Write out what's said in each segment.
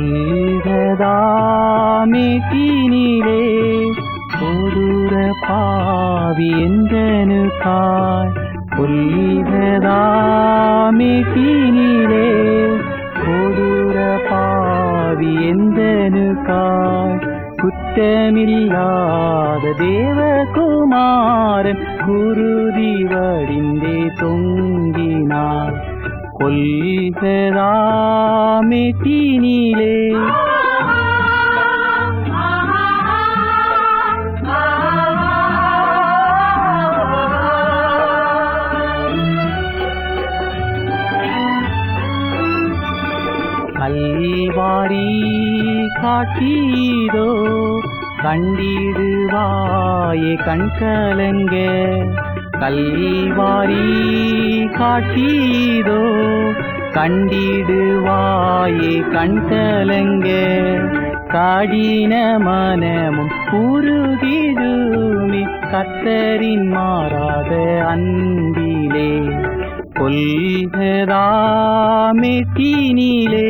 கொல்கதாமேட்டினிலே கொடூர பாவி எந்தனுக்காய் கொல்கதாமேட்டினிலே கொடூர பாவி எந்தனுக்காய் குற்றமில்லாத தேவகுமாரன் குருதி வடிந்தே தொங்கினார் கொல்கதாமேட்டினிலே கல்வாரி காட்டீதோ கண்டிடுவாயே கண்கலங்க கல்வாரி காட்டீதோ கண்டிடுவாயே கண்கலங்க காடின மனமும் உருகிடுமி கத்தரின் மாறாத அன்பிலே கொல்கதாமெட்டினிலே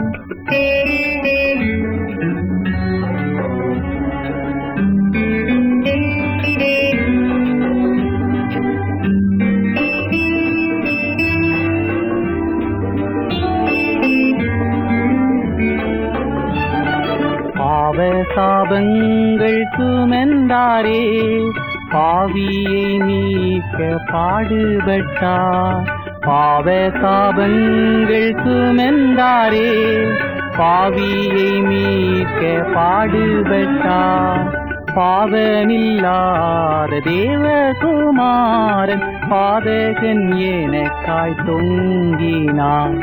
பாவ சாபங்கள் சுமந்தாரே பாவியை நீக்க பாடுபட்டார் பாவ சாபங்கள் சுமந்தாரே பாவியை மீட்க பாடுபட்டார் பாவமில்லாத தேவகுமாரன் பாதகன் எனக்காய் தொங்கினான்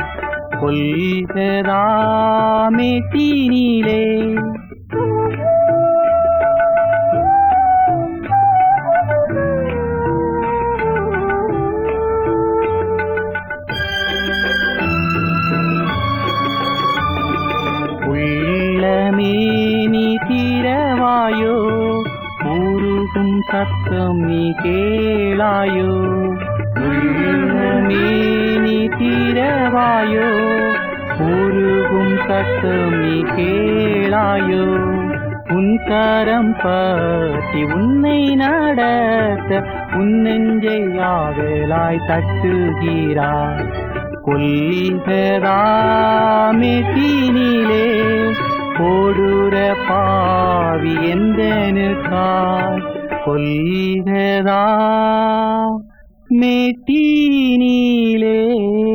கொல்கதாமெட்டினிலே உள்ளமே நீ தீரவாயோ உருகும் சத்தம் நீ கேளாயோ உள்ளமே நீ தீரவாயோ உருகும் சத்தம் நீ கேளாயோ உன் கரம் பற்றி உன்னை நடத்த உன் நெஞ்சை ஆவலாய் தட்டுகிறார் கொல்கதாமெட்டினிலே கொடூர பாவி எந்தனுக்காய் கொல்கதா மெட்டினிலே